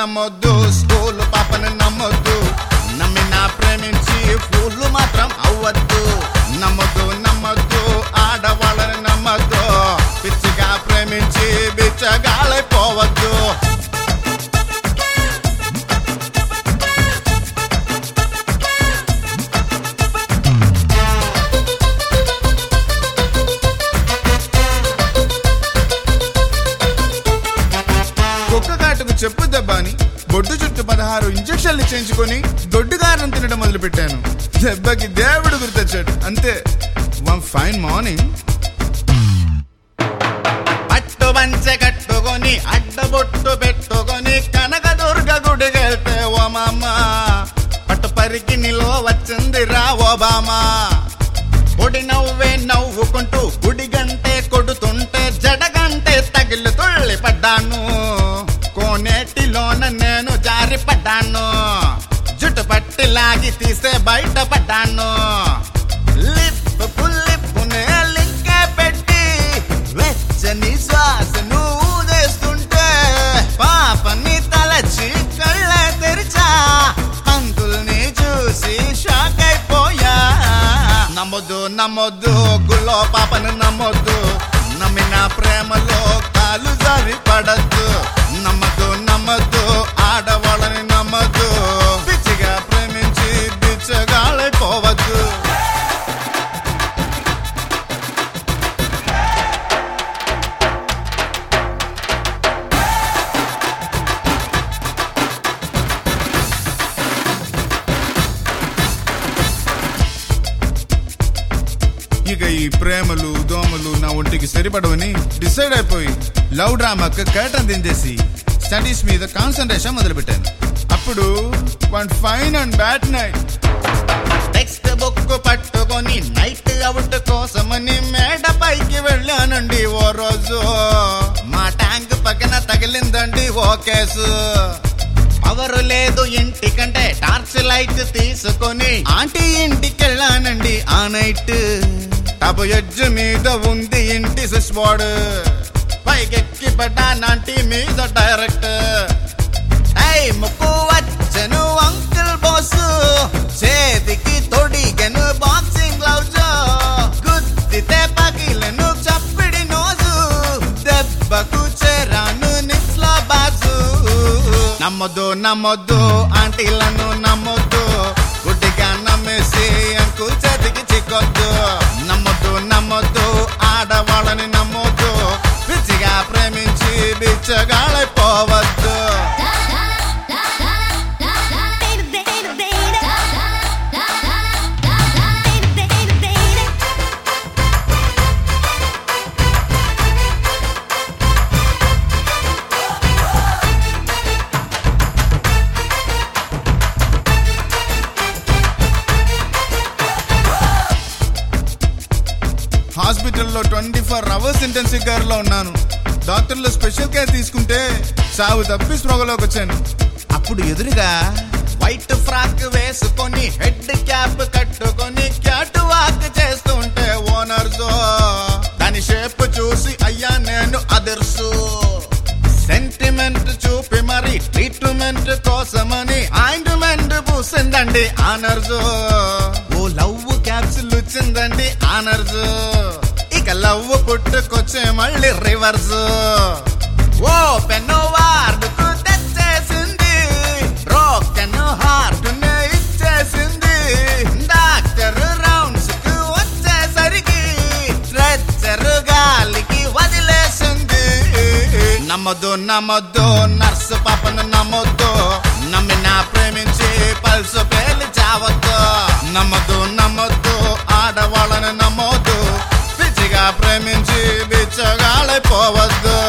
నమ్మొద్దు స్కూల్ పాపను నమ్మొద్దు నమ్మిన ప్రేమించి ఫూళ్ళు మాత్రం అవ్వద్దు నమ్మొద్దు నమ్మొద్దు ఆడవాళ్ళని నమ్మొద్దు పిచ్చిగా ప్రేమించి బిచ్చగాలైపోవద్దు కుక్క కాటుకు చెప్పు దెబ్బని బొడ్డు చుట్టూ పదహారు ఇంజక్షన్లు చేయించుకొని దొడ్డుగారం తినడం మొదలు పెట్టాను దెబ్బకి దేవుడు గుర్తొచ్చాడు అంతే వన్ ఫైన్ మార్నింగ్ పట్టు పంచె కట్టుకొని అడ్డబొట్టు పెట్టుకొని కనకదుర్గ గుడికెళ్తే ఓ మామ పట్టు పరికి నిలో వచ్చింది రా ఓబామా పొడి నవ్వే నవ్వుకుంటూ గుడి గంటే కొడుతుంటే జడగంటే తగిలి తుళ్ళి పడ్డాను కోనేటిలోన నేను జారి పడ్డాను జుట్టు పట్టి లాగి తీసే బయట పడ్డాను లిప్ పుల్లిప్పునే లింకే పెట్టి వెచ్చని శ్వాసను ఊదేస్తుంటే పాపని తలచి కళ్ళ తెరిచా అంకుల్ని చూసి షాక్ అయిపోయా నమ్మొద్దు నమ్మొద్దు గుల్లో పాపను నమ్మొద్దు నమ్మిన ప్రేమలో కాలు జారి పడద్దు నమ్మద్దు నమ్మద్దు ఆడవాళ్ళని నమ్మద్దు పిచ్చిగా ప్రేమించి బిచ్చగాళ్ళైపోవద్దు ఇక ఈ ప్రేమలు దోమలు నా ఒంటికి సరిపడవని డిసైడ్ అయిపోయి లవ్ డ్రామాకి కర్టన్ దించేసి స్టడీస్ మీద కాన్సన్ట్రేషన్ మొదలుపెట్టాను అప్పుడు one fine and bad night text book పట్టుకొని నైట్ అవుట్ కోసమని మేడ పైకి వెళ్ళానండి ఓ రోజు మా ట్యాంక్ పక్కన తగిలిందండి ఓ కేసు పవర్ లేదు ఇంటికంటే టార్చ్ లైట్ తీసుకొని ఆంటీ ఇంటికి వెళ్ళానండి ఆ నైట్ టబ్ ఎడ్జ్ మీద ఉంది ఇంటి స్విచ్ బోర్డ్ పైకెక్కి పడ్డానంటీ మీద డైరెక్ట్ టైంకు వచ్చను అంకుల్ బాస్ చేతికి తొడిగను బాక్సింగ్ గ్లౌజ్ గుద్దితే పగిలను చప్పిడి నోజు దెబ్బకు చేరాను నిస్లా బాజు నమ్మొద్దు నమ్మొద్దు ఆంటీలను నమ్మొద్దు గుడ్డిగా నమ్మేసి అంకుల్ చేతికి చిక్కొద్దు నమ్మొద్దు నమ్మొద్దు ఆడవాళ్ళని నమ్మొద్దు పిచ్చిగా ప్రేమించి బిచ్చగాళ్ళైపోవద్దు హాస్పిటల్లో twenty four hours intensive care లో ఉన్నాను డాక్టర్లు స్పెషల్ కేర్ తీసుకుంటే సాగు తప్పి స్పృహలోకి వచ్చాను అప్పుడు ఎదురుగా వైట్ ఫ్రాక్ వేసుకొని హెడ్ క్యాప్ కట్టుకొని క్యాట్ వాక్ చేస్తుంటే ఓనర్స్ దాని షేప్ చూసి అయ్యా నేను అదర్సు సెంటిమెంట్ చూపి మరి ట్రీట్మెంట్ కోసమని ఆయింట్మెంట్ పూసిందండి ఆనర్స్ ఓ లవ్ క్యాప్సుల్ వచ్చిందండి ఆనర్స్ ఇక లవ్ పుట్టుకొచ్చే మళ్ళీ రివర్స్ ఓ పెన్ వార్డుకు తెచ్చేసింది బ్రోకెన్ హార్ట్ ఇచ్చేసింది డాక్టర్ రౌండ్స్ కు వచ్చేసరికి స్ట్రెచ్చర్ గాలికి వదిలేసింది నమ్మొద్దు నమ్మొద్దు నర్సు పాపను నమ్మొద్దు నమ్మిన ప్రేమించి పల్సు పేలి చావద్దు నమ్మొద్దు నమ్మొద్దు ఆడవాళ్ళని నమ్మొద్దు పిచ్చిగా ప్రేమించి బిచ్చగాళ్ళైపోవద్దు